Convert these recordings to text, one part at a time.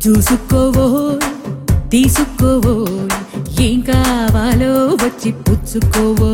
చూసుకోవో తీసుకోవో ఏం కావాలో వచ్చి పుచ్చుకోవో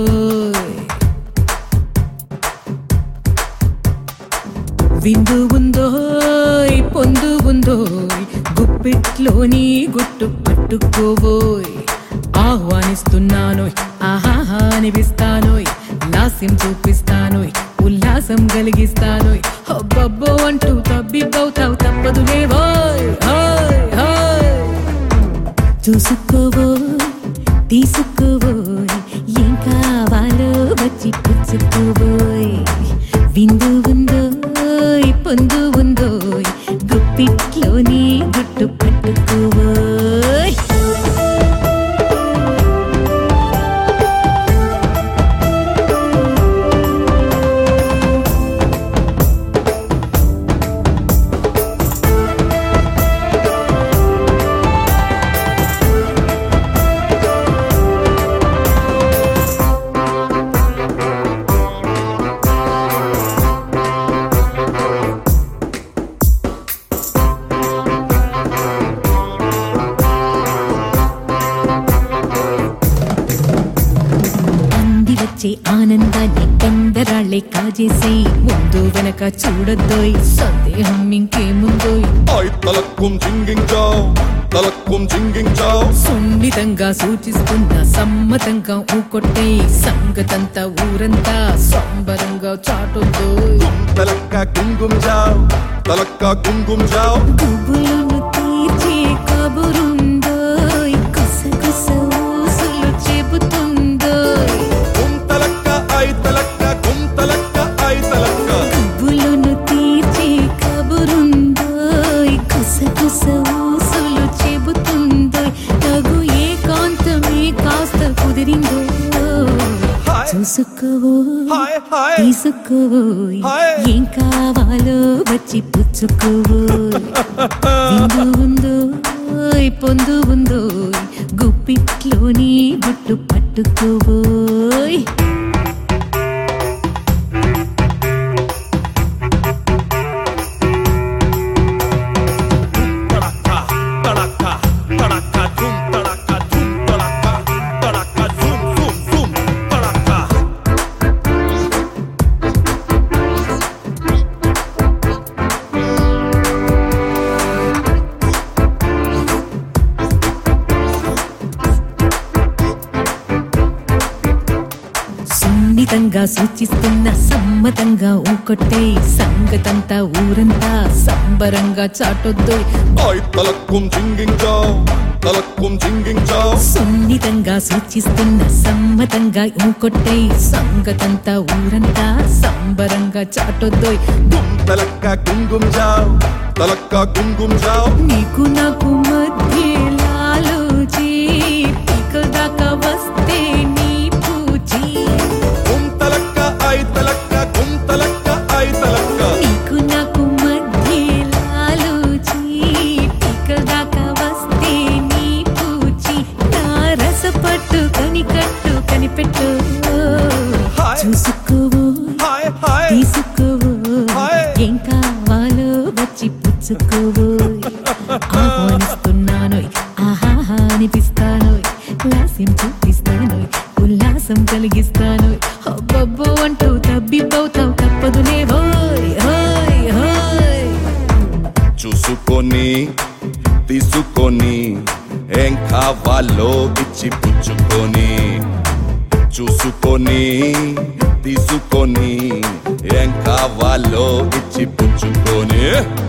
విందు ఉందో పొందు ఉందో గుప్పిట్లోని గుట్టు పట్టుకోవోయ్ ఆహ్వానిస్తున్నానోయ్ ఆహాహా అనిపిస్తానోయ్ లాస్యం చూపిస్తానోయ్ ఉల్లాసం కలిగిస్తానోయ్ హబ్బబ్బో అంటూ తబ్బిబ్బవుతావు తప్పదులేవోయ్ హాయ్ హాయ్ చూసుకోవో తీసుకోవోయ్ ఏం కావాలో వచ్చి పుచ్చుకోవోయ్ విందు ఉందోయ్ పొందు ఉందోయ్ గుప్పిట్లోని గుట్టు పట్టుకోవోయ్ అంది వచ్చే ఆనందాన్ని కందరాళ్ళే కాజేసి ముందు వెనక చూడొద్దోయ్ సందేహం ఇంకేముందోయ్ Ay, talakum jinging jaw, talakum jinging jaw. సున్నితంగా సూచిస్తున్న సమ్మతంగా ఊకొట్టే సంగతంతా ఊరంతా సంబరంగా చాటొద్దోయ్ Talakka gungum jaw, talakka gungum jaw. గుబులను తీర్చే కబురుందోయ్ గుసగుస ఊసులు చెబుతుందోయ్ Gum talakka, ay talakka, gum talakka, ay talakka. గుబులను తీర్చే కబురుందోయ్ గుసగుస ఊసులు చెబుతుందోయ్ తగు ఏకాంతమే కాస్త కుదిరిందో హాయ్. చూసుకోవో Hi, hi. తీసుకోవోయ్ హాయ్. ఏం కావాలో వచ్చి పుచ్చుకోవోయ్ విందు ఉందో పొందు ఉందో గుప్పిట్లోని గుట్టు పట్టుకోవోయ్ Talakka, talakka, talakka, zoom, talakka, zoom, talakka, talakka, zoom, zoom, zoom, talakka. సున్నితంగా సూచిస్తున్న సమ్మతంగా ఊకొట్టే సంగతంతా ఊరంతా సంబరంగా చాటొద్దు Ay, talakum jinging jaw, talakum jinging jaw. సున్నితంగా సూచిస్తున్న సమ్మతంగా ఊకొట్టే సంగతంతా ఊరంతా సంబరంగా చాటొద్దు Gum talakka gungum jaw, talakka gungum jaw. నీకు నాకు మధ్య లాలోచి పీకల దాకా వస్తే నీ పూచి Gum talakka, ay talakka, gum talakka, ay talakka. నీకు నాకు మధ్య లాలోచి పీకల దాకా వస్తే నీ పూచి నా రసపట్టు కనికట్టు కనిపెట్టు హాయ్. చూసుకోవో Hi, hi. తీసుకోవో హాయ్. ఏం కావాలో వచ్చి పుచ్చుకోవో ఆహ్వానిస్తున్నానోయ్ ఆహాహా అనిపిస్తానోయ్ లాస్యం చూపిస్తానోయ్ ఉల్లాసం కలిగిస్తానోయ్ అబ్బబ్బో అంటూ తబ్బిబ్బవుతావు తప్పదులే హోయ్ హోయ్ హోయ్ చూసుకొని తీసుకొని ఏం కావాలో ఇచ్చి పుచ్చుకొని చూసుకొని తీసుకొని ఏం కావాలో ఇచ్చి పుచ్చుకొని